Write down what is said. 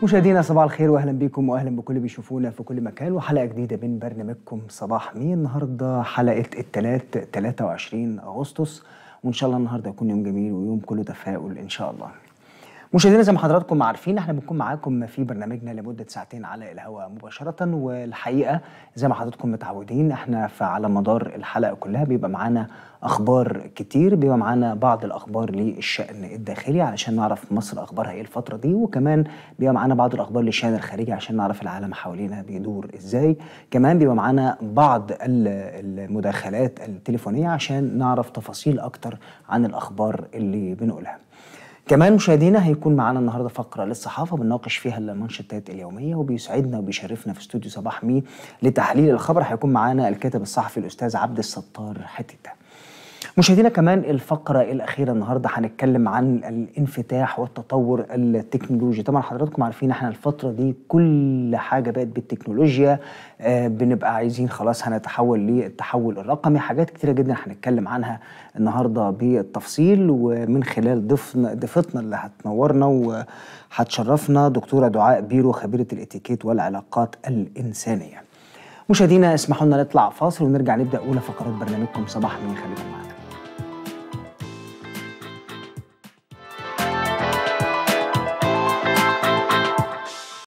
مشاهدينا صباح الخير واهلا بكم واهلا بكل اللي بيشوفونا في كل مكان وحلقه جديده من برنامجكم صباح مين النهارده حلقه الثلاث 23 اغسطس وان شاء الله النهارده يكون يوم جميل ويوم كله تفاؤل ان شاء الله. مشاهدينا زي ما حضراتكم عارفين احنا بنكون معاكم في برنامجنا لمده ساعتين على الهواء مباشره والحقيقه زي ما حضراتكم متعودين احنا على مدار الحلقه كلها بيبقى معانا اخبار كتير بيبقى معانا بعض الاخبار للشان الداخلي علشان نعرف مصر اخبارها ايه الفتره دي وكمان بيبقى معانا بعض الاخبار للشان الخارجي عشان نعرف العالم حوالينا بيدور ازاي كمان بيبقى معانا بعض المداخلات التليفونيه عشان نعرف تفاصيل اكتر عن الاخبار اللي بنقولها كمان مشاهدينا هيكون معانا النهارده فقره للصحافه بنناقش فيها المانشيتات اليوميه وبيسعدنا وبيشرفنا في استوديو صباح مي لتحليل الخبر هيكون معانا الكاتب الصحفي الاستاذ عبد الستار حتيته. مشاهدينا كمان الفقرة الأخيرة النهاردة هنتكلم عن الانفتاح والتطور التكنولوجي طبعا حضراتكم عارفين احنا الفترة دي كل حاجة بقت بالتكنولوجيا آه بنبقى عايزين خلاص هنتحول للتحول الرقمي حاجات كتيرة جدا هنتكلم عنها النهاردة بالتفصيل ومن خلال ضيفنا ضيفتنا اللي هتنورنا وهتشرفنا دكتورة دعاء بيرو خبيرة الاتيكيت والعلاقات الإنسانية مشاهدينا اسمحوا لنا نطلع فاصل ونرجع نبدا اولى فقرات برنامجكم صباح مين خليكم معانا